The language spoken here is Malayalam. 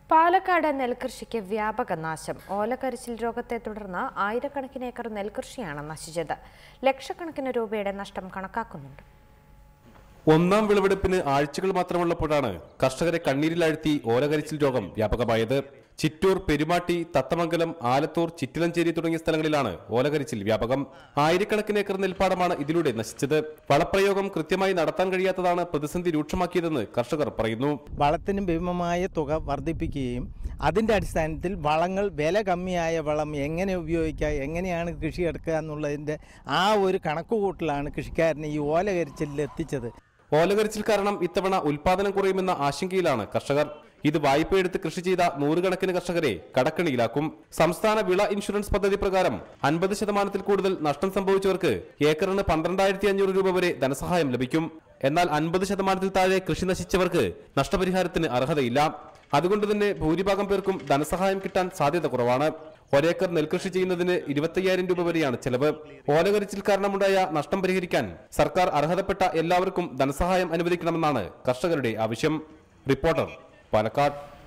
പാലക്കാട് നെൽകൃഷിക്ക് വ്യാപക നാശം ഓലക്കരിച്ചിൽ രോഗത്തെ തുടർന്ന് ആയിരക്കണക്കിന് ഏക്കർ നെൽകൃഷിയാണ് നശിച്ചത് ലക്ഷക്കണക്കിന് രൂപയുടെ നഷ്ടം കണക്കാക്കുന്നുണ്ട് ഒന്നാം വിളവെടുപ്പിന് ആഴ്ചകൾ മാത്രമുള്ളപ്പോഴാണ് കർഷകരെ കണ്ണീരിലാഴ്ത്തി ഓലകരിച്ചിൽ രോഗം വ്യാപകമായത് ചിറ്റൂർ പെരുമാട്ടി തത്തമംഗലം ആലത്തൂർ ചിറ്റിലഞ്ചേരി തുടങ്ങിയ സ്ഥലങ്ങളിലാണ് ഓലകരിച്ചിൽ വ്യാപകം ആയിരക്കണക്കിന് ഏക്കർ നെൽപ്പാടമാണ് ഇതിലൂടെ നശിച്ചത് വളപ്രയോഗം കൃത്യമായി നടത്താൻ കഴിയാത്തതാണ് പ്രതിസന്ധി രൂക്ഷമാക്കിയതെന്ന് കർഷകർ പറയുന്നു വളത്തിന് ഭീമമായ തുക വർദ്ധിപ്പിക്കുകയും അതിൻ്റെ അടിസ്ഥാനത്തിൽ വളങ്ങൾ വില കമ്മിയായ വളം എങ്ങനെ ഉപയോഗിക്കുക എങ്ങനെയാണ് കൃഷി എടുക്കുക എന്നുള്ളതിൻ്റെ ആ ഒരു കണക്കുകൂട്ടലാണ് കൃഷിക്കാരനെ ഈ ഓല കരിച്ചിലിൽ എത്തിച്ചത് ഓലകരിച്ചിൽ കാരണം ഇത്തവണ ഉൽപാദനം കുറയുമെന്ന ആശങ്കയിലാണ് കർഷകർ ഇത് വായ്പയെടുത്ത് കൃഷി ചെയ്ത നൂറുകണക്കിന് കർഷകരെ കടക്കണിയിലാക്കും സംസ്ഥാന വിള ഇൻഷുറൻസ് പദ്ധതി പ്രകാരം അൻപത് ശതമാനത്തിൽ കൂടുതൽ നഷ്ടം സംഭവിച്ചവർക്ക് ഏക്കറിന് പന്ത്രണ്ടായിരത്തി അഞ്ഞൂറ് രൂപ വരെ ധനസഹായം ലഭിക്കും എന്നാൽ അൻപത് ശതമാനത്തിൽ താഴെ കൃഷി നശിച്ചവർക്ക് നഷ്ടപരിഹാരത്തിന് അർഹതയില്ല അതുകൊണ്ട് തന്നെ ഭൂരിഭാഗം പേർക്കും ധനസഹായം കിട്ടാൻ സാധ്യത കുറവാണ് ഒരേക്കർ നെൽകൃഷി ചെയ്യുന്നതിന് ഇരുപത്തയ്യായിരം രൂപ വരെയാണ് ചെലവ് ഓലകരിച്ചിൽ കാരണമുണ്ടായ നഷ്ടം പരിഹരിക്കാൻ സർക്കാർ അർഹതപ്പെട്ട എല്ലാവർക്കും ധനസഹായം അനുവദിക്കണമെന്നാണ് കർഷകരുടെ ആവശ്യം റിപ്പോർട്ടർ പാലക്കാട്